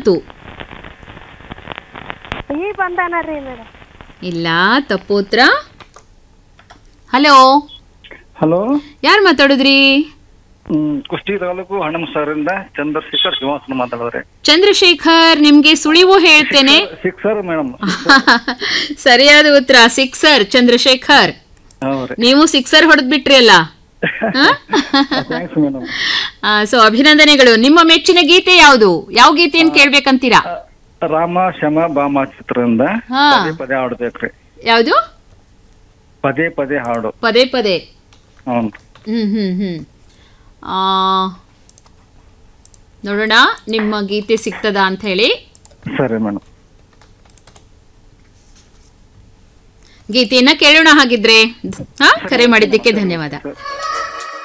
ಬಂತು ಈ ಬಂದಾನರಿ ಮೇಡಮ್ ಇಲ್ಲ ತಪ್ಪು ಉತ್ತರ ಹಲೋ ಹಲೋ ಯಾರು ಮಾತಾಡಿದ್ರಿ ಹ್ಮ್ ಕುಷ್ಟಗಿ ತಾಲೂಕು ಹಣಮಸಾರಿಂದ ಚಂದ್ರಶೇಖರ್ ಶ್ರೀನಿವಾಸನ್ ಮಾತಾಡಿದ್ರೆ ಚಂದ್ರಶೇಖರ್ ನಿಮ್ಗೆ ಸುಳಿವು ಹೇಳ್ತೇನೆ ಸಿಕ್ಸರ್ ಮೇಡಮ್ ಸರಿಯಾದ ಉತ್ತರ ಸಿಕ್ಸರ್ ಚಂದ್ರಶೇಖರ್ ಹೌದ್ರಿ ನೀವು ಸಿಕ್ಸರ್ ಹೊಡೆದ್ ಬಿಟ್ರಿ ಅಲ್ಲ ಥ್ಯಾಂಕ್ಸ್ ಮೇಡಮ್ ಸೊ ಅಭಿನಂದನೆಗಳು ನಿಮ್ಮ ಮೆಚ್ಚಿನ ಗೀತೆ ಯಾವುದು ಯಾವ ಗೀತೆಯನ್ನು ಕೇಳ್ಬೇಕಂತೀರಾ ರಾಮ ಶಮ ಬಾಮ ಚಿತ್ರದಿಂದ ಹಾ. ಪದೇ ಪದೇ ಹಾಡ್ಬೇಕ್ರಿ ಯಾವುದು ಪದೇ ಪದೇ ಹಾಡು ಪದೇ ಪದೇ ಹ್ಞೂ ಹ್ಮ್ ಹ್ಮ್ ಹ್ಮ್ ಆ, ನೋಡೋಣ ನಿಮ್ಮ ಗೀತೆ ಸಿಗ್ತದಾ ಅಂತ ಹೇಳಿ ಸರಿ ಮೇಡಮ್ ಗೀತೆಯನ್ನ ಕೇಳೋಣ ಹಾಗಿದ್ರೆ ಹಾ ಕರೆ ಮಾಡಿದ್ದಕ್ಕೆ ಧನ್ಯವಾದ ಸರಿ